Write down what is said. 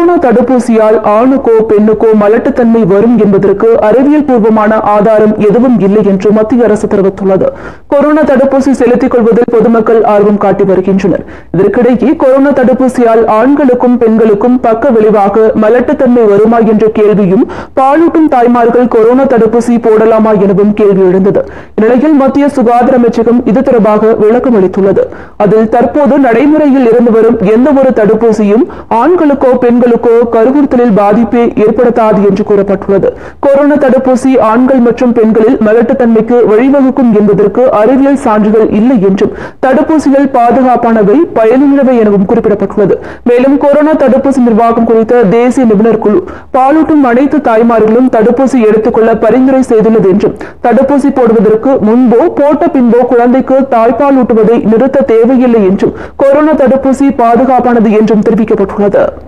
corona தடுப்பூசியால் ஆணுக்கோ பெண்ணுக்கோ மலட்டுத்தன்மை வரும் என்பதற்கு அறிவியல் பூர்வமான ஆதாரம் எதுவும் இல்லை என்று மத்திய அரசு தெரிவித்துள்ளது கொரோனா தடுப்பூசி செலுத்திக் கொள்வதில் பொதுமக்கள் ஆர்வம் காட்டி வருகின்றனர் இதற்கிடையே கொரோனா தடுப்பூசியால் ஆண்களுக்கும் பெண்களுக்கும் பக்க விளைவாக மலட்டுத்தன்மை வருமா என்ற கேள்வியும் பாலூட்டும் தாய்மார்கள் கொரோனா தடுப்பூசி போடலாமா எனவும் கேள்வி எழுந்தது இந்நிலையில் மத்திய சுகாதார அமைச்சகம் இது தொடர்பாக விளக்கம் அளித்துள்ளது அதில் தற்போது நடைமுறையில் இருந்து வரும் எந்த ஒரு தடுப்பூசியும் ஆண்களுக்கோ பெண்களுக்கோ கருவுறுத்தலில் பாதிப்பை ஏற்படுத்தாது என்று கூறப்பட்டுள்ளது கொரோனா தடுப்பூசி ஆண்கள் மற்றும் பெண்களில் மலட்டுத்தன்மைக்கு வழிவகுக்கும் என்பதற்கு அறிவியல் சான்றுகள் இல்லை என்றும் தடுப்பூசிகள் பாதுகாப்பானவை பயனுள்ளவை எனவும் குறிப்பிடப்பட்டுள்ளது மேலும் கொரோனா தடுப்பூசி நிர்வாகம் குறித்த தேசிய நிபுணர் குழு பாலூட்டும் அனைத்து தாய்மார்களும் தடுப்பூசி எடுத்துக்கொள்ள பரிந்துரை செய்துள்ளது என்றும் தடுப்பூசி போடுவதற்கு முன்போ போட்ட பின்போ குழந்தைக்கு தாய்ப்பால் ஊட்டுவதை நிறுத்த தேவையில்லை என்றும் கொரோனா தடுப்பூசி பாதுகாப்பானது என்றும் தெரிவிக்கப்பட்டுள்ளது